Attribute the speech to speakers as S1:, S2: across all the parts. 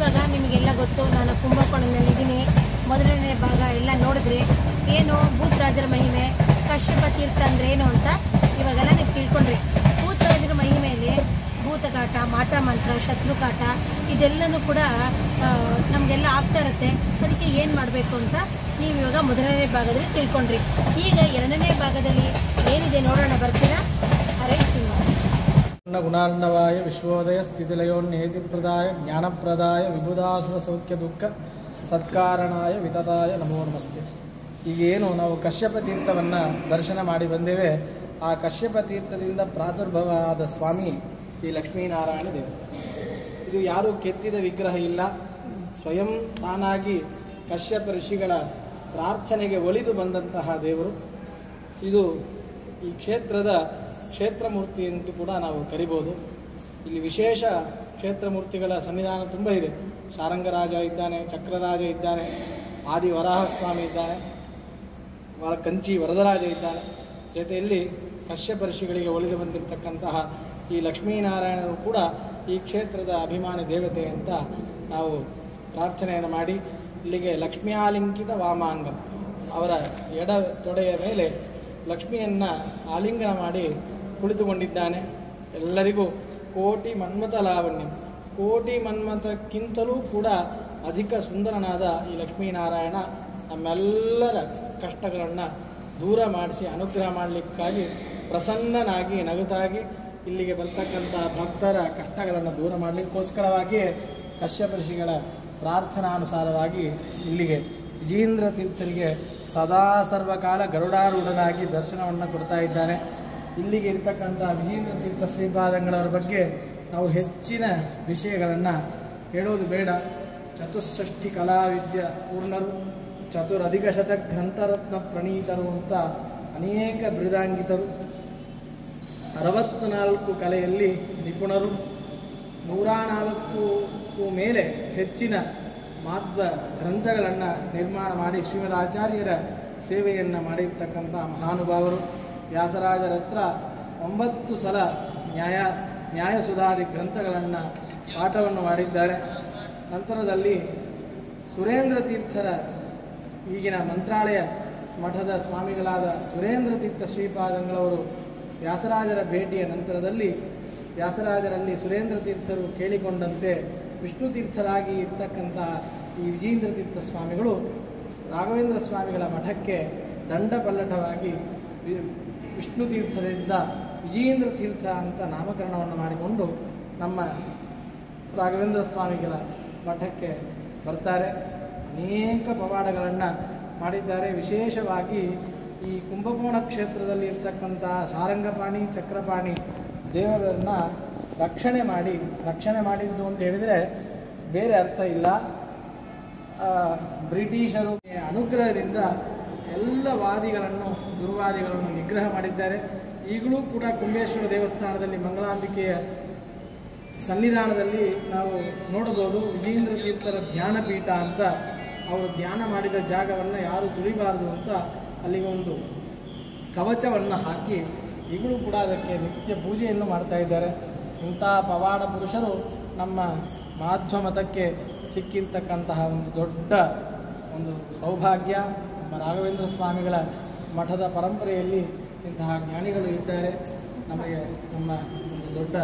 S1: ಇವಾಗ ನಿಮಗೆಲ್ಲ ಗೊತ್ತು ನಾನು ಕುಂಭಕೋಣದಲ್ಲಿ ಇದ್ದೀನಿ ಮೊದಲನೇ ಭಾಗ ಎಲ್ಲ ನೋಡಿದ್ರಿ ಏನು ಭೂತರಾಜರ ಮಹಿಮೆ ಕಶ್ಯಪ ತೀರ್ಥ ಅಂದ್ರೆ ಏನು ಅಂತ ಇವಾಗೆಲ್ಲ ನೀವು ತಿಳ್ಕೊಂಡ್ರಿ ಭೂತರಾಜರ ಮಹಿಮೆಯಲ್ಲಿ ಭೂತಕಾಟ ಮಾಟ ಮಂತ್ರ ಶತ್ರುಕಾಟ ಇದೆಲ್ಲನೂ ಕೂಡ ಆ, ನಮಗೆಲ್ಲ ಆಗ್ತಾ ಇರುತ್ತೆ ಅದಕ್ಕೆ ಏನು ಮಾಡಬೇಕು ಅಂತ ನೀವು ಇವಾಗ ಮೊದಲನೇ ಭಾಗದಲ್ಲಿ ತಿಳ್ಕೊಂಡ್ರಿ ಈಗ ಎರಡನೇ ಭಾಗದಲ್ಲಿ ಏನಿದೆ ನೋಡೋಣ ಬರ್ತೀರಾ ಹರೇ ಶ್ರೀನಿವಾಸ
S2: ಗುಣಾರ್ಣವಾಯ ವಿಶ್ವೋದಯ ಸ್ಥಿತಿಲಯೋನ್ನೇತಿ ಪ್ರದಾಯ ಜ್ಞಾನಪ್ರದಾಯ ವಿಬುಧಾಸುರ ಸೌಖ್ಯ ದುಃಖ ಸತ್ಕಾರಣಾಯ ವಿತತಾಯ ನಮೋ ನಮಸ್ತೆ ಈಗೇನು ನಾವು ಕಶ್ಯಪ ತೀರ್ಥವನ್ನು ದರ್ಶನ ಮಾಡಿ ಬಂದೇವೆ ಆ ಕಶ್ಯಪ ತೀರ್ಥದಿಂದ ಪ್ರಾದುರ್ಭವ ಆದ ಸ್ವಾಮಿ ಈ ಲಕ್ಷ್ಮೀನಾರಾಯಣ ದೇವರು ಇದು ಯಾರೂ ಕೆತ್ತಿದ ವಿಗ್ರಹ ಇಲ್ಲ ಸ್ವಯಂ ತಾನಾಗಿ ಕಶ್ಯಪ ಋಷಿಗಳ ಪ್ರಾರ್ಥನೆಗೆ ಒಲಿದು ಬಂದಂತಹ ದೇವರು ಇದು ಈ ಕ್ಷೇತ್ರದ ಕ್ಷೇತ್ರ ಮೂರ್ತಿ ಎಂದು ಕೂಡ ನಾವು ಕರಿಬೋದು ಇಲ್ಲಿ ವಿಶೇಷ ಕ್ಷೇತ್ರ ಮೂರ್ತಿಗಳ ಸನ್ನಿಧಾನ ತುಂಬ ಇದೆ ಶಾರಂಗರಾಜ ಇದ್ದಾನೆ ಚಕ್ರರಾಜ ಇದ್ದಾನೆ ಆದಿ ವರಾಹಸ್ವಾಮಿ ಇದ್ದಾನೆ ವರ- ಕಂಚಿ ವರದರಾಜ ಇದ್ದಾನೆ ಜೊತೆಯಲ್ಲಿ ಕಶ್ಯಪ ಋಷಿಗಳಿಗೆ ಒಲಿದು ಬಂದಿರತಕ್ಕಂತಹ ಈ ಲಕ್ಷ್ಮೀನಾರಾಯಣರು ಕೂಡ ಈ ಕ್ಷೇತ್ರದ ಅಭಿಮಾನಿ ದೇವತೆ ಅಂತ ನಾವು ಪ್ರಾರ್ಥನೆಯನ್ನು ಮಾಡಿ ಇಲ್ಲಿಗೆ ಲಕ್ಷ್ಮಿಯಾಲಿಂಕಿತ ವಾಮಾಂಗಂ ಅವರ ಎಡ ತೊಡೆಯ ಮೇಲೆ ಲಕ್ಷ್ಮಿಯನ್ನು ಆಲಿಂಗನ ಮಾಡಿ ಕುಳಿತುಕೊಂಡಿದ್ದಾನೆ ಎಲ್ಲರಿಗೂ ಕೋಟಿ ಮನ್ಮಥ ಲಾವಣ್ಯ ಕೋಟಿ ಮನ್ಮಥಕ್ಕಿಂತಲೂ ಕೂಡ ಅಧಿಕ ಸುಂದರನಾದ ಈ ಲಕ್ಷ್ಮೀನಾರಾಯಣ ನಮ್ಮೆಲ್ಲರ ಕಷ್ಟಗಳನ್ನು ದೂರ ಮಾಡಿಸಿ ಅನುಗ್ರಹ ಮಾಡಲಿಕ್ಕಾಗಿ ಪ್ರಸನ್ನನಾಗಿ ನಗುತ್ತಾಗಿ ಇಲ್ಲಿಗೆ ಬರ್ತಕ್ಕಂಥ ಭಕ್ತರ ಕಷ್ಟಗಳನ್ನು ದೂರ ಮಾಡಲಿಕ್ಕೋಸ್ಕರವಾಗಿಯೇ ಕಶ್ಯಪ ಋಷಿಗಳ ಪ್ರಾರ್ಥನಾನುಸಾರವಾಗಿ ಇಲ್ಲಿಗೆ ವಿಜೇಂದ್ರ ತೀರ್ಥರಿಗೆ ಸದಾ ಸರ್ವಕಾಲ ಗರುಡಾರೂಢನಾಗಿ ದರ್ಶನವನ್ನು ಕೊಡ್ತಾ ಇದ್ದಾನೆ ಇಲ್ಲಿಗೆ ಇರ್ತಕ್ಕಂಥ ವಿಜೇಂದ್ರ ತೀರ್ಥ ಶ್ರೀಪಾದಂಗಳವರ ಬಗ್ಗೆ ನಾವು ಹೆಚ್ಚಿನ ವಿಷಯಗಳನ್ನು ಹೇಳೋದು ಬೇಡ ಚತುಷ್ಷಷ್ಟಿ ಕಲಾವಿದ್ಯ ಪೂರ್ಣರು ಚತುರಧಿಕ ಶತ ಗ್ರಂಥರತ್ನ ಪ್ರಣೀತರು ಅಂತ ಅನೇಕ ಬಿರುದಾಂಗಿತರು ಅರವತ್ತು ನಾಲ್ಕು ಕಲೆಯಲ್ಲಿ ನಿಪುಣರು ನೂರ ನಾಲ್ಕು ಮೇಲೆ ಹೆಚ್ಚಿನ ಮಾಧ್ವ ಗ್ರಂಥಗಳನ್ನು ನಿರ್ಮಾಣ ಮಾಡಿ ಶ್ರೀಮದ್ ಆಚಾರ್ಯರ ಸೇವೆಯನ್ನು ಮಾಡಿರ್ತಕ್ಕಂಥ ಮಹಾನುಭಾವರು ವ್ಯಾಸರಾಜರ ಹತ್ರ ಒಂಬತ್ತು ಸಲ ನ್ಯಾಯ ನ್ಯಾಯಸುಧಾದಿ ಗ್ರಂಥಗಳನ್ನು ಪಾಠವನ್ನು ಮಾಡಿದ್ದಾರೆ ನಂತರದಲ್ಲಿ ಸುರೇಂದ್ರ ತೀರ್ಥರ ಈಗಿನ ಮಂತ್ರಾಲಯ ಮಠದ ಸ್ವಾಮಿಗಳಾದ ಸುರೇಂದ್ರ ತೀರ್ಥ ಶ್ರೀಪಾದಂಗಳವರು ವ್ಯಾಸರಾಜರ ಭೇಟಿಯ ನಂತರದಲ್ಲಿ ವ್ಯಾಸರಾಜರಲ್ಲಿ ಸುರೇಂದ್ರ ತೀರ್ಥರು ಕೇಳಿಕೊಂಡಂತೆ ವಿಷ್ಣು ತೀರ್ಥರಾಗಿ ಇರ್ತಕ್ಕಂಥ ಈ ವಿಜೇಂದ್ರ ತೀರ್ಥ ಸ್ವಾಮಿಗಳು ರಾಘವೇಂದ್ರ ಸ್ವಾಮಿಗಳ ಮಠಕ್ಕೆ ದಂಡಪಲ್ಲಟವಾಗಿ ವಿ- ವಿಷ್ಣು ತೀರ್ಥರಿಂದ ವಿಜೇಂದ್ರ ತೀರ್ಥ ಅಂತ ನಾಮಕರಣವನ್ನು ಮಾಡಿಕೊಂಡು ನಮ್ಮ ರಾಘವೇಂದ್ರ ಸ್ವಾಮಿಗಳ ಮಠಕ್ಕೆ ಬರ್ತಾರೆ ಅನೇಕ ಪವಾಡಗಳನ್ನು ಮಾಡಿದ್ದಾರೆ ವಿಶೇಷವಾಗಿ ಈ ಕುಂಭಕೋಣ ಕ್ಷೇತ್ರದಲ್ಲಿ ಇರ್ತಕ್ಕಂತಹ ಸಾರಂಗಪಾಣಿ ಚಕ್ರಪಾಣಿ ದೇವರನ್ನು ರಕ್ಷಣೆ ಮಾಡಿ ರಕ್ಷಣೆ ಮಾಡಿದ್ದು ಅಂತ ಹೇಳಿದರೆ ಬೇರೆ ಅರ್ಥ ಇಲ್ಲ ಆ, ಬ್ರಿಟಿಷರು ಅನುಗ್ರಹದಿಂದ ಎಲ್ಲ ವಾದಿಗಳನ್ನು ದುರ್ವಾದಿಗಳನ್ನು ನಿಗ್ರಹ ಮಾಡಿದ್ದಾರೆ ಈಗಲೂ ಕೂಡ ಕುಂಬೇಶ್ವರ ದೇವಸ್ಥಾನದಲ್ಲಿ ಮಂಗಳಾಂಬಿಕೆಯ ಸನ್ನಿಧಾನದಲ್ಲಿ ನಾವು ನೋಡಬಹುದು ವಿಜೇಂದ್ರ ತೀರ್ಥರ ಧ್ಯಾನ ಪೀಠ ಅಂತ ಅವರು ಧ್ಯಾನ ಮಾಡಿದ ಜಾಗವನ್ನು ಯಾರು ತುಳಿಬಾರದು ಅಂತ ಅಲ್ಲಿಗೆ ಒಂದು ಕವಚವನ್ನು ಹಾಕಿ ಈಗಲೂ ಕೂಡ ಅದಕ್ಕೆ ನಿತ್ಯ ಪೂಜೆಯನ್ನು ಮಾಡ್ತಾ ಇದ್ದಾರೆ ಇಂಥ ಪವಾಡ ಪುರುಷರು ನಮ್ಮ ಮಾಧ್ವ ಮತಕ್ಕೆ ಸಿಕ್ಕಿರ್ತಕ್ಕಂತಹ ಒಂದು ದೊಡ್ಡ ಒಂದು ಸೌಭಾಗ್ಯ ನಮ್ಮ ರಾಘವೇಂದ್ರ ಸ್ವಾಮಿಗಳ ಮಠದ ಪರಂಪರೆಯಲ್ಲಿ ಇಂತಹ ಜ್ಞಾನಿಗಳು ಇದ್ದಾರೆ ನಮಗೆ ನಮ್ಮ ಒಂದು ದೊಡ್ಡ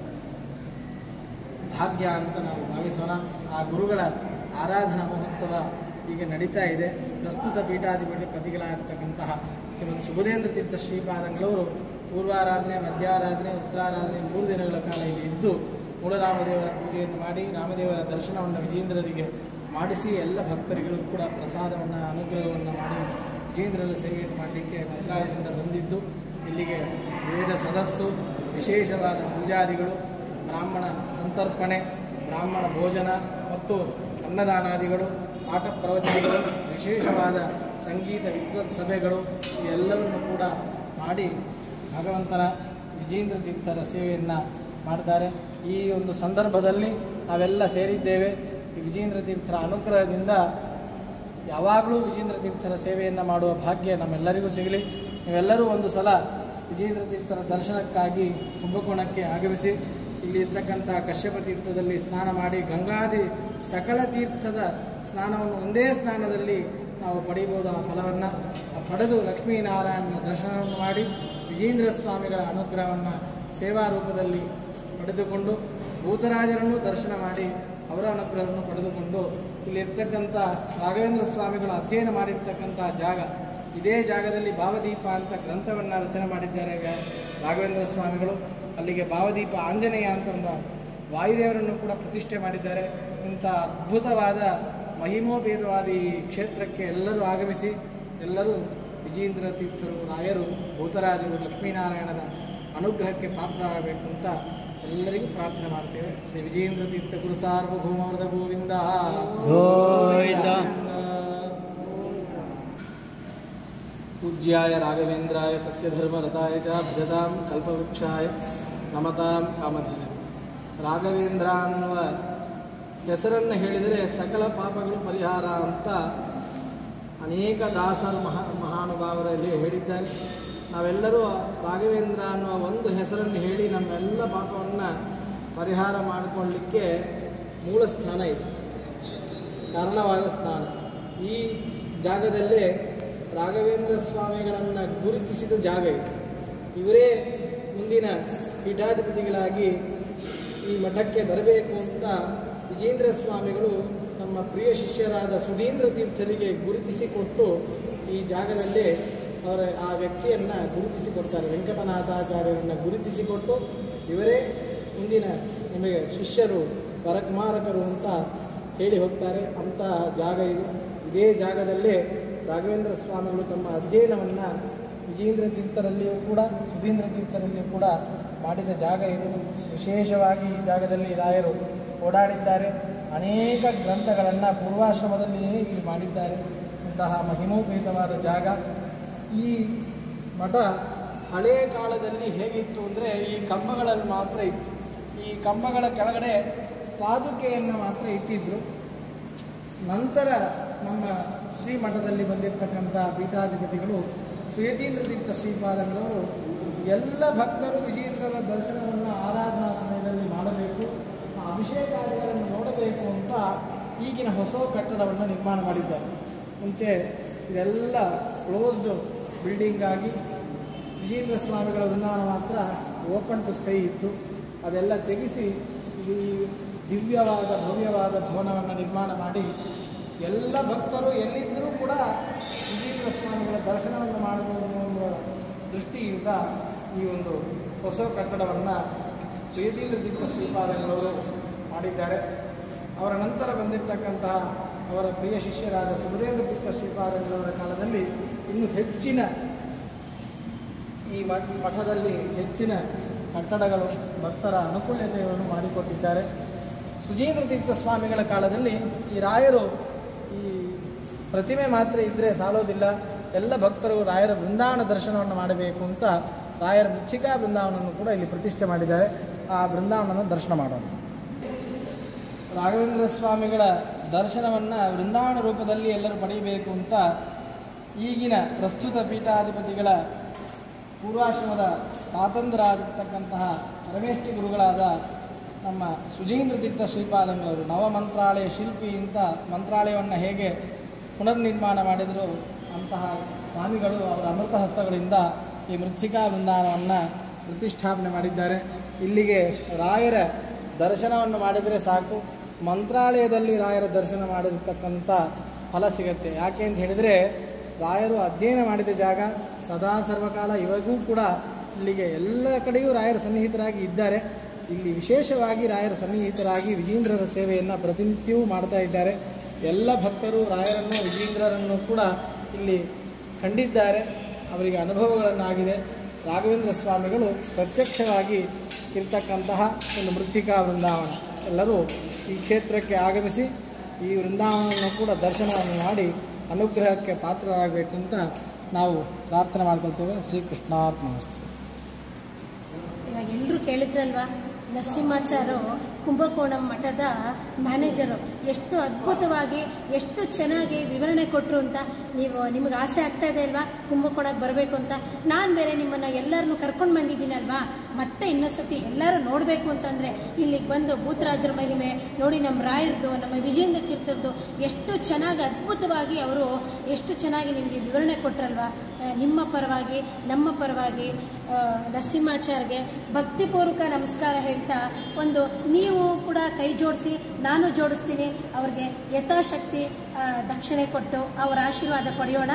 S2: ಭಾಗ್ಯ ಅಂತ ನಾವು ಭಾವಿಸೋಣ ಆ ಗುರುಗಳ ಆರಾಧನಾ ಮಹೋತ್ಸವ ಈಗ ನಡೀತಾ ಇದೆ ಪ್ರಸ್ತುತ ಪೀಠಾಧಿಪತಿ ಪತಿಗಳಾಗಿರ್ತಕ್ಕಂತಹ ಶ್ರೀಮಂತ ಸುಬುಧೇಂದ್ರ ತೀರ್ಥ ಶ್ರೀಪಾದಂಗಳವರು ಪೂರ್ವಾರಾಧನೆ ಮಧ್ಯಾರಾಧನೆ ಉತ್ತರಾರಾಧನೆ ಮೂರು ದಿನಗಳ ಕಾಲ ಇಲ್ಲಿ ಇದ್ದು ಮೂಲರಾಮದೇವರ ಪೂಜೆಯನ್ನು ಮಾಡಿ ರಾಮದೇವರ ದರ್ಶನವನ್ನು ವಿಜೇಂದ್ರರಿಗೆ ಮಾಡಿಸಿ ಎಲ್ಲ ಭಕ್ತರಿಗೂ ಕೂಡ ಪ್ರಸಾದವನ್ನು ಅನುಗ್ರಹವನ್ನು ಮಾಡಿ ವಿಜೇಂದ್ರರ ಸೇವೆಯನ್ನು ಮಾಡಲಿಕ್ಕೆ ಮಂತ್ರಾಲಯದಿಂದ ಬಂದಿದ್ದು ಇಲ್ಲಿಗೆ ವೇದ ಸದಸ್ಸು ವಿಶೇಷವಾದ ಪೂಜಾದಿಗಳು ಬ್ರಾಹ್ಮಣ ಸಂತರ್ಪಣೆ ಬ್ರಾಹ್ಮಣ ಭೋಜನ ಮತ್ತು ಅನ್ನದಾನಾದಿಗಳು ಪಾಠ ಪ್ರವಚನಗಳು ವಿಶೇಷವಾದ ಸಂಗೀತ ವಿದ್ವತ್ ಸಭೆಗಳು ಇವೆಲ್ಲವನ್ನು ಕೂಡ ಮಾಡಿ ಭಗವಂತನ ವಿಜೇಂದ್ರ ತೀರ್ಥರ ಸೇವೆಯನ್ನು ಮಾಡ್ತಾರೆ ಈ ಒಂದು ಸಂದರ್ಭದಲ್ಲಿ ನಾವೆಲ್ಲ ಸೇರಿದ್ದೇವೆ ಈ ವಿಜೇಂದ್ರ ತೀರ್ಥರ ಅನುಗ್ರಹದಿಂದ ಯಾವಾಗಲೂ ವಿಜೇಂದ್ರ ತೀರ್ಥರ ಸೇವೆಯನ್ನು ಮಾಡುವ ಭಾಗ್ಯ ನಮ್ಮೆಲ್ಲರಿಗೂ ಸಿಗಲಿ ನೀವೆಲ್ಲರೂ ಒಂದು ಸಲ ವಿಜೇಂದ್ರ ತೀರ್ಥರ ದರ್ಶನಕ್ಕಾಗಿ ಕುಂಭಕೋಣಕ್ಕೆ ಆಗಮಿಸಿ ಇಲ್ಲಿ ಇರ್ತಕ್ಕಂಥ ಕಶ್ಯಪ ತೀರ್ಥದಲ್ಲಿ ಸ್ನಾನ ಮಾಡಿ ಗಂಗಾದಿ ಸಕಲ ತೀರ್ಥದ ಸ್ನಾನವನ್ನು ಒಂದೇ ಸ್ನಾನದಲ್ಲಿ ನಾವು ಪಡೆಯಬಹುದು ಆ ಫಲವನ್ನು ಪಡೆದು ಲಕ್ಷ್ಮೀನಾರಾಯಣನ ದರ್ಶನವನ್ನು ಮಾಡಿ ವಿಜೇಂದ್ರ ಸ್ವಾಮಿಗಳ ಅನುಗ್ರಹವನ್ನು ಸೇವಾ ರೂಪದಲ್ಲಿ ಪಡೆದುಕೊಂಡು ಭೂತರಾಜರನ್ನು ದರ್ಶನ ಮಾಡಿ ಅವರ ಅನುಗ್ರಹವನ್ನು ಪಡೆದುಕೊಂಡು ಇಲ್ಲಿರ್ತಕ್ಕಂಥ ರಾಘವೇಂದ್ರ ಸ್ವಾಮಿಗಳ ಅಧ್ಯಯನ ಮಾಡಿರ್ತಕ್ಕಂಥ ಜಾಗ ಇದೇ ಜಾಗದಲ್ಲಿ ಭಾವದೀಪ ಅಂತ ಗ್ರಂಥವನ್ನು ರಚನೆ ಮಾಡಿದ್ದಾರೆ ಗ- ರಾಘವೇಂದ್ರ ಸ್ವಾಮಿಗಳು ಅಲ್ಲಿಗೆ ಭಾವದೀಪ ಆಂಜನೇಯ ಅಂತ ಒಂದು ವಾಯುದೇವರನ್ನು ಕೂಡ ಪ್ರತಿಷ್ಠೆ ಮಾಡಿದ್ದಾರೆ ಇಂಥ ಅದ್ಭುತವಾದ ಮಹಿಮೋಪೇತವಾದ ಈ ಕ್ಷೇತ್ರಕ್ಕೆ ಎಲ್ಲರೂ ಆಗಮಿಸಿ ಎಲ್ಲರೂ ವಿಜೇಂದ್ರ ತೀರ್ಥರು ರಾಯರು ಭೂತರಾಜರು ಲಕ್ಷ್ಮೀನಾರಾಯಣನ ಅನುಗ್ರಹಕ್ಕೆ ಪಾತ್ರರಾಗಬೇಕು ಅಂತ ಎಲ್ಲರಿಗೂ ಪ್ರಾರ್ಥನೆ ಮಾಡ್ತೇವೆ ಶ್ರೀ ವಿಜೇಂದ್ರ ತೀರ್ಥ ಗುರು ಸಾರ್ವಭೌಮವರದ ಗೋವಿಂದ
S3: ಗೋವಿಂದ.
S2: ಪೂಜ್ಯಾಯ ರಾಘವೇಂದ್ರಾಯ ಸತ್ಯಧರ್ಮರತಾಯ ಚ ಭಜತಾಂ ಕಲ್ಪವೃಕ್ಷಾಯ ನಮತಾಂ ಕಾಮಧೇನ ರಾಘವೇಂದ್ರ ಅನ್ನುವ ಹೆಸರನ್ನು ಹೇಳಿದರೆ ಸಕಲ ಪಾಪಗಳು ಪರಿಹಾರ ಅಂತ ಅನೇಕ ದಾಸರು ಮಹಾ ಮಹಾನುಭಾವರಲ್ಲಿ ಹೇಳಿದ್ದಾರೆ ನಾವೆಲ್ಲರೂ ರಾಘವೇಂದ್ರ ಅನ್ನುವ ಒಂದು ಹೆಸರನ್ನು ಹೇಳಿ ನಮ್ಮೆಲ್ಲ ಪಾಪವನ್ನು ಪರಿಹಾರ ಮಾಡಿಕೊಳ್ಳಲಿಕ್ಕೆ ಮೂಲ ಸ್ಥಾನ ಇದೆ ಕಾರಣವಾದ ಸ್ಥಾನ ಈ ಜಾಗದಲ್ಲೇ ರಾಘವೇಂದ್ರ ಸ್ವಾಮಿಗಳನ್ನು ಗುರುತಿಸಿದ ಜಾಗ ಇದು ಇವರೇ ಮುಂದಿನ ಪೀಠಾಧಿಪತಿಗಳಾಗಿ ಈ ಮಠಕ್ಕೆ ಬರಬೇಕು ಅಂತ ವಿಜೇಂದ್ರ ಸ್ವಾಮಿಗಳು ನಮ್ಮ ಪ್ರಿಯ ಶಿಷ್ಯರಾದ ಸುಧೀಂದ್ರ ತೀರ್ಥರಿಗೆ ಗುರುತಿಸಿಕೊಟ್ಟು ಈ ಜಾಗದಲ್ಲಿ ಅವರ ಆ ವ್ಯಕ್ತಿಯನ್ನು ಗುರುತಿಸಿಕೊಡ್ತಾರೆ ವೆಂಕಟನಾಥಾಚಾರ್ಯರನ್ನು ಗುರುತಿಸಿಕೊಟ್ಟು ಇವರೇ ಮುಂದಿನ ನಿಮಗೆ ಶಿಷ್ಯರು ಪರಕುಮಾರಕರು ಅಂತ ಹೇಳಿ ಹೋಗ್ತಾರೆ ಅಂಥ ಜಾಗ ಇದು ಇದೇ ಜಾಗದಲ್ಲೇ ರಾಘವೇಂದ್ರ ಸ್ವಾಮಿಗಳು ತಮ್ಮ ಅಧ್ಯಯನವನ್ನು ವಿಜೇಂದ್ರ ತೀರ್ಥರಲ್ಲಿಯೂ ಕೂಡ ಸುಧೀಂದ್ರ ತೀರ್ಥರಲ್ಲಿಯೂ ಕೂಡ ಮಾಡಿದ ಜಾಗ ಇದು ವಿಶೇಷವಾಗಿ ಈ ಜಾಗದಲ್ಲಿ ರಾಯರು ಓಡಾಡಿದ್ದಾರೆ ಅನೇಕ ಗ್ರಂಥಗಳನ್ನು ಪೂರ್ವಾಶ್ರಮದಲ್ಲಿಯೇ ಇಲ್ಲಿ ಮಾಡಿದ್ದಾರೆ ಇಂತಹ ಮಹಿಮೋಪೇತವಾದ ಜಾಗ ಈ ಮಠ ಹಳೆಯ ಕಾಲದಲ್ಲಿ ಹೇಗಿತ್ತು ಅಂದರೆ ಈ ಕಂಬಗಳಲ್ಲಿ ಮಾತ್ರ ಇತ್ತು ಈ ಕಂಬಗಳ ಕೆಳಗಡೆ ಪಾದುಕೆಯನ್ನು ಮಾತ್ರ ಇಟ್ಟಿದ್ರು ನಂತರ ನಮ್ಮ ಶ್ರೀಮಠದಲ್ಲಿ ಬಂದಿರತಕ್ಕಂಥ ಪೀಠಾಧಿಪತಿಗಳು ಸುಯತೀಂದ್ರ ತೀರ್ಥ ಶ್ರೀಪಾದಂಗಳವರು ಎಲ್ಲ ಭಕ್ತರು ವಿಜೇಂದ್ರರ ದರ್ಶನವನ್ನು ಆರಾಧನಾ ಸಮಯದಲ್ಲಿ ಮಾಡಬೇಕು ಆ ಅಭಿಷೇಕಾದಿಗಳನ್ನು ನೋಡಬೇಕು ಅಂತ ಈಗಿನ ಹೊಸ ಕಟ್ಟಡವನ್ನು ನಿರ್ಮಾಣ ಮಾಡಿದ್ದಾರೆ ಮುಂಚೆ ಇದೆಲ್ಲ ಕ್ಲೋಸ್ಡ್ ಬಿಲ್ಡಿಂಗ್ ಆಗಿ ವಿಜೇಂದ್ರ ಸ್ವಾಮಿಗಳ ವೃಂದಾವನ ಮಾತ್ರ ಓಪನ್ ಟು ಸ್ಕೈ ಇತ್ತು ಅದೆಲ್ಲ ತೆಗೆಸಿ ಈ ದಿವ್ಯವಾದ ಭವ್ಯವಾದ ಭವನವನ್ನು ನಿರ್ಮಾಣ ಮಾಡಿ ಎಲ್ಲ ಭಕ್ತರು ಎಲ್ಲಿದ್ದರೂ ಕೂಡ ವಿಜೇಂದ್ರ ಸ್ವಾಮಿಗಳ ದರ್ಶನವನ್ನು ಮಾಡಬಹುದು ಅನ್ನುವ ದೃಷ್ಟಿಯಿಂದ ಈ ಒಂದು ಹೊಸ ಕಟ್ಟಡವನ್ನು ಶ್ರೀತೀಂದ್ರ ತೀರ್ಥ ಶ್ರೀಪಾದಗಳವರು ಮಾಡಿದ್ದಾರೆ ಅವರ ನಂತರ ಬಂದಿರತಕ್ಕಂತಹ ಅವರ ಪ್ರಿಯ ಶಿಷ್ಯರಾದ ಸುಭದೇಂದ್ರ ತೀರ್ಥ ಶ್ರೀಪಾದಗಳವರ ಕಾಲದಲ್ಲಿ ಇನ್ನೂ ಹೆಚ್ಚಿನ ಈ ಮಠ ಮಠದಲ್ಲಿ ಹೆಚ್ಚಿನ ಕಟ್ಟಡಗಳು ಭಕ್ತರ ಅನುಕೂಲತೆಯನ್ನು ಮಾಡಿಕೊಟ್ಟಿದ್ದಾರೆ ಸುಜೇಂದ್ರ ತೀರ್ಥ ಸ್ವಾಮಿಗಳ ಕಾಲದಲ್ಲಿ ಈ ರಾಯರು ಈ ಪ್ರತಿಮೆ ಮಾತ್ರ ಇದ್ದರೆ ಸಾಲೋದಿಲ್ಲ ಎಲ್ಲ ಭಕ್ತರು ರಾಯರ ಬೃಂದಾವನ ದರ್ಶನವನ್ನು ಮಾಡಬೇಕು ಅಂತ ರಾಯರ ಮೃಚ್ಛಿಕಾ ಬೃಂದಾವನವನ್ನು ಕೂಡ ಇಲ್ಲಿ ಪ್ರತಿಷ್ಠೆ ಮಾಡಿದ್ದಾರೆ ಆ ಬೃಂದಾವನವನ್ನು ದರ್ಶನ ಮಾಡೋಣ ರಾಘವೇಂದ್ರ ಸ್ವಾಮಿಗಳ ದರ್ಶನವನ್ನು ವೃಂದಾವನ ರೂಪದಲ್ಲಿ ಎಲ್ಲರೂ ಪಡೆಯಬೇಕು ಅಂತ ಈಗಿನ ಪ್ರಸ್ತುತ ಪೀಠಾಧಿಪತಿಗಳ ಪೂರ್ವಾಶ್ರಮದ ಸ್ವಾತಂತ್ರ್ಯರಾಗಿರ್ತಕ್ಕಂತಹ ಪರಮೇಷ್ಠಿ ಗುರುಗಳಾದ ನಮ್ಮ ಸುಜೀಂದ್ರ ತೀರ್ಥ ಶ್ರೀಪಾದಂಗಳವರು ನವ ಮಂತ್ರಾಲಯ ಶಿಲ್ಪಿ ಅಂತ ಮಂತ್ರಾಲಯವನ್ನು ಹೇಗೆ ಪುನರ್ನಿರ್ಮಾಣ ಮಾಡಿದರು ಅಂತಹ ಸ್ವಾಮಿಗಳು ಅವರ ಅಮೃತ ಹಸ್ತಗಳಿಂದ ಈ ಮೃಚ್ಛಿಕಾ ಬೃಂದಾವನವನ್ನು ಪ್ರತಿಷ್ಠಾಪನೆ ಮಾಡಿದ್ದಾರೆ ಇಲ್ಲಿಗೆ ರಾಯರ ದರ್ಶನವನ್ನು ಮಾಡಿದರೆ ಸಾಕು ಮಂತ್ರಾಲಯದಲ್ಲಿ ರಾಯರ ದರ್ಶನ ಮಾಡಿರ್ತಕ್ಕಂಥ ಫಲ ಸಿಗತ್ತೆ ಯಾಕೆ ಅಂತ ಹೇಳಿದರೆ ರಾಯರು ಅಧ್ಯಯನ ಮಾಡಿದ ಜಾಗ ಸದಾ ಸರ್ವಕಾಲ ಇವಾಗೂ ಕೂಡ ಇಲ್ಲಿಗೆ ಎಲ್ಲ ಕಡೆಯೂ ರಾಯರು ಸನ್ನಿಹಿತರಾಗಿ ಇದ್ದಾರೆ ಇಲ್ಲಿ ವಿಶೇಷವಾಗಿ ರಾಯರ ಸನ್ನಿಹಿತರಾಗಿ ವಿಜೇಂದ್ರರ ಸೇವೆಯನ್ನು ಪ್ರತಿನಿತ್ಯವೂ ಮಾಡ್ತಾ ಇದ್ದಾರೆ ಎಲ್ಲ ಭಕ್ತರು ರಾಯರನ್ನು ವಿಜೇಂದ್ರರನ್ನು ಕೂಡ ಇಲ್ಲಿ ಕಂಡಿದ್ದಾರೆ ಅವರಿಗೆ ಅನುಭವಗಳನ್ನಾಗಿದೆ ರಾಘವೇಂದ್ರ ಸ್ವಾಮಿಗಳು ಪ್ರತ್ಯಕ್ಷವಾಗಿ ಇರ್ತಕ್ಕಂತಹ ಒಂದು ಮೃಚ್ಚಿಕಾ ವೃಂದಾವನ ಎಲ್ಲರೂ ಈ ಕ್ಷೇತ್ರಕ್ಕೆ ಆಗಮಿಸಿ ಈ ವೃಂದಾವನವನ್ನು ಕೂಡ ದರ್ಶನವನ್ನು ಮಾಡಿ ಅನುಗ್ರಹಕ್ಕೆ ಪಾತ್ರರಾಗಬೇಕು ಅಂತ ನಾವು ಪ್ರಾರ್ಥನೆ ಮಾಡ್ಕೊಳ್ತೇವೆ ಶ್ರೀಕೃಷ್ಣಾರ್ಪಣಮಸ್ತು
S1: ಇವಾಗ ಎಲ್ಲರೂ ಕೇಳಿದ್ರಲ್ವಾ ನರಸಿಂಹಾಚಾರ್ಯರು ಕುಂಭಕೋಣಂ ಮಠದ ಮ್ಯಾನೇಜರು ಎಷ್ಟು ಅದ್ಭುತವಾಗಿ ಎಷ್ಟು ಚೆನ್ನಾಗಿ ವಿವರಣೆ ಕೊಟ್ಟರು ಅಂತ ನೀವು ನಿಮಗೆ ಆಸೆ ಆಗ್ತಾ ಇದೆ ಅಲ್ವಾ ಕುಂಭಕೋಣಕ್ಕೆ ಬರಬೇಕು ಅಂತ ನಾನು ಬೇರೆ ನಿಮ್ಮನ್ನು ಎಲ್ಲರನ್ನೂ ಕರ್ಕೊಂಡು ಬಂದಿದ್ದೀನಲ್ವಾ ಮತ್ತೆ ಇನ್ನೊಂದ್ಸತಿ ಎಲ್ಲರೂ ನೋಡಬೇಕು ಅಂತಂದರೆ ಇಲ್ಲಿಗೆ ಬಂದು ಭೂತರಾಜರ ಮಹಿಮೆ ನೋಡಿ ನಮ್ಮ ರಾಯರ್ದು ನಮ್ಮ ವಿಜೇಂದ್ರ ತೀರ್ಥರದು ಎಷ್ಟು ಚೆನ್ನಾಗಿ ಅದ್ಭುತವಾಗಿ ಅವರು ಎಷ್ಟು ಚೆನ್ನಾಗಿ ನಿಮಗೆ ವಿವರಣೆ ಕೊಟ್ರಲ್ವಾ ಆ, ನಿಮ್ಮ ಪರವಾಗಿ ನಮ್ಮ ಪರವಾಗಿ ಆ, ನರಸಿಂಹಾಚಾರ್ಗೆ ಭಕ್ತಿಪೂರ್ವಕ ನಮಸ್ಕಾರ ಹೇಳ್ತಾ ಒಂದು ನೀವು ಕೂಡ ಕೈ ಜೋಡಿಸಿ ನಾನು ಜೋಡಿಸ್ತೀನಿ ಅವ್ರಿಗೆ ಯಥಾಶಕ್ತಿ ಆ, ದಕ್ಷಿಣೆ ಕೊಟ್ಟು ಅವರ ಆಶೀರ್ವಾದ ಪಡೆಯೋಣ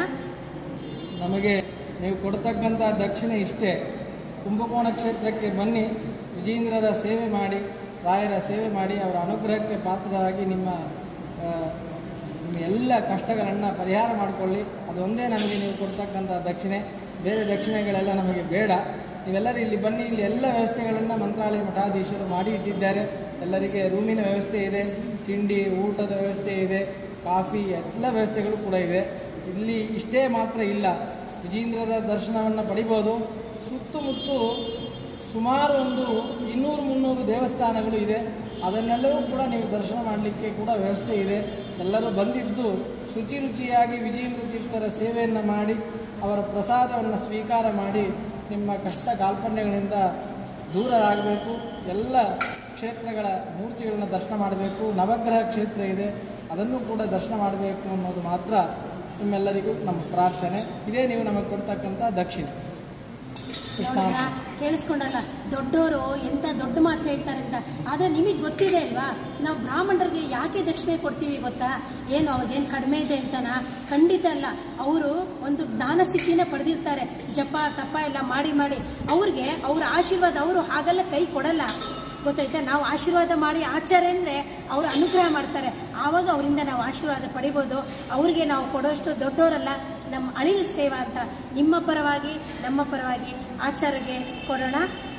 S2: ನಮಗೆ ನೀವು ಕೊಡ್ತಕ್ಕಂಥ ದಕ್ಷಿಣೆ ಇಷ್ಟೇ ಕುಂಭಕೋಣ ಕ್ಷೇತ್ರಕ್ಕೆ ಬನ್ನಿ ವಿಜೇಂದ್ರರ ಸೇವೆ ಮಾಡಿ ರಾಯರ ಸೇವೆ ಮಾಡಿ ಅವರ ಅನುಗ್ರಹಕ್ಕೆ ಪಾತ್ರರಾಗಿ ನಿಮ್ಮ ಆ, ನಿಮ್ಮ ಎಲ್ಲ ಕಷ್ಟಗಳನ್ನು ಪರಿಹಾರ ಮಾಡಿಕೊಳ್ಳಿ ಅದೊಂದೇ ನಮಗೆ ನೀವು ಕೊಡ್ತಕ್ಕಂಥ ದಕ್ಷಿಣೆ ಬೇರೆ ದಕ್ಷಿಣೆಗಳೆಲ್ಲ ನಮಗೆ ಬೇಡ ನೀವೆಲ್ಲರೂ ಇಲ್ಲಿ ಬನ್ನಿ ಇಲ್ಲಿ ಎಲ್ಲ ವ್ಯವಸ್ಥೆಗಳನ್ನು ಮಂತ್ರಾಲಯ ಮಠಾಧೀಶರು ಮಾಡಿ ಇಟ್ಟಿದ್ದಾರೆ ಎಲ್ಲರಿಗೆ ರೂಮಿನ ವ್ಯವಸ್ಥೆ ಇದೆ ತಿಂಡಿ ಊಟದ ವ್ಯವಸ್ಥೆ ಇದೆ ಕಾಫಿ ಎಲ್ಲ ವ್ಯವಸ್ಥೆಗಳು ಕೂಡ ಇದೆ ಇಲ್ಲಿ ಇಷ್ಟೇ ಮಾತ್ರ ಇಲ್ಲ ವಿಜೇಂದ್ರರ ದರ್ಶನವನ್ನು ಪಡಿಬೋದು ಸುತ್ತಮುತ್ತ ಸುಮಾರು ಒಂದು ಇನ್ನೂರು ಮುನ್ನೂರು ದೇವಸ್ಥಾನಗಳು ಇದೆ ಅದನ್ನೆಲ್ಲವೂ ಕೂಡ ನೀವು ದರ್ಶನ ಮಾಡಲಿಕ್ಕೆ ಕೂಡ ವ್ಯವಸ್ಥೆ ಇದೆ ಎಲ್ಲರೂ ಬಂದಿದ್ದು ಶುಚಿ ರುಚಿಯಾಗಿ ವಿಜೇಂದ್ರ ತೀರ್ಥರ ಸೇವೆಯನ್ನು ಮಾಡಿ ಅವರ ಪ್ರಸಾದವನ್ನು ಸ್ವೀಕಾರ ಮಾಡಿ ನಿಮ್ಮ ಕಷ್ಟ ಕಾಲ್ಪನ್ಯಗಳಿಂದ ದೂರರಾಗಬೇಕು ಎಲ್ಲ ಕ್ಷೇತ್ರಗಳ ಮೂರ್ತಿಗಳನ್ನ ದರ್ಶನ ಮಾಡಬೇಕು ನವಗ್ರಹ ಕ್ಷೇತ್ರ ಇದೆ ಅದನ್ನು ಕೂಡ ದರ್ಶನ ಮಾಡಬೇಕು ಅನ್ನೋದು ಮಾತ್ರ ನಿಮ್ಮೆಲ್ಲರಿಗೂ ನಮ್ಮ ಪ್ರಾರ್ಥನೆ ಇದೇ ನೀವು ನಮಗೆ ಕೊಡ್ತಕ್ಕಂಥ ದಕ್ಷಿಣೆ
S1: ನೋಡಿದ್ರಾ ಕೇಳಿಸ್ಕೊಂಡ್ರಲ್ಲ ದೊಡ್ಡವರು ಎಂತ ದೊಡ್ಡ ಮಾತು ಹೇಳ್ತಾರೆ ಅಂತ ಆದ್ರೆ ನಿಮಗೆ ಗೊತ್ತಿದೆ ಅಲ್ವಾ ನಾವು ಬ್ರಾಹ್ಮಣರಿಗೆ ಯಾಕೆ ದಕ್ಷಿಣೆ ಕೊಡ್ತೀವಿ ಗೊತ್ತಾ ಏನು ಅವ್ರಿಗೇನು ಕಡಿಮೆ ಇದೆ ಅಂತನಾ ಖಂಡಿತ ಅಲ್ಲ ಅವರು ಒಂದು ಜ್ಞಾನ ಸಿದ್ಧಿನ ಪಡೆದಿರ್ತಾರೆ ಜಪ ತಪ ಎಲ್ಲ ಮಾಡಿ ಮಾಡಿ ಅವ್ರಿಗೆ ಅವ್ರ ಆಶೀರ್ವಾದ ಅವರು ಹಾಗೆಲ್ಲ ಕೈ ಕೊಡಲ್ಲ ಗೊತ್ತಾಯ್ತಾ ನಾವು ಆಶೀರ್ವಾದ ಮಾಡಿ ಆಚಾರ ಅಂದ್ರೆ ಅವರು ಅನುಗ್ರಹ ಮಾಡ್ತಾರೆ ಆವಾಗ ಅವರಿಂದ ನಾವು ಆಶೀರ್ವಾದ ಪಡಿಬೋದು ಅವ್ರಿಗೆ ನಾವು ಕೊಡೋಷ್ಟು ದೊಡ್ಡವರಲ್ಲ ನಮ್ಮ ಅಳಿಲ್ ಸೇವಾ ಅಂತ ನಿಮ್ಮ ಪರವಾಗಿ ನಮ್ಮ ಪರವಾಗಿ ಆಚಾರ್ಯಗೆ ಕೊಡೋಣ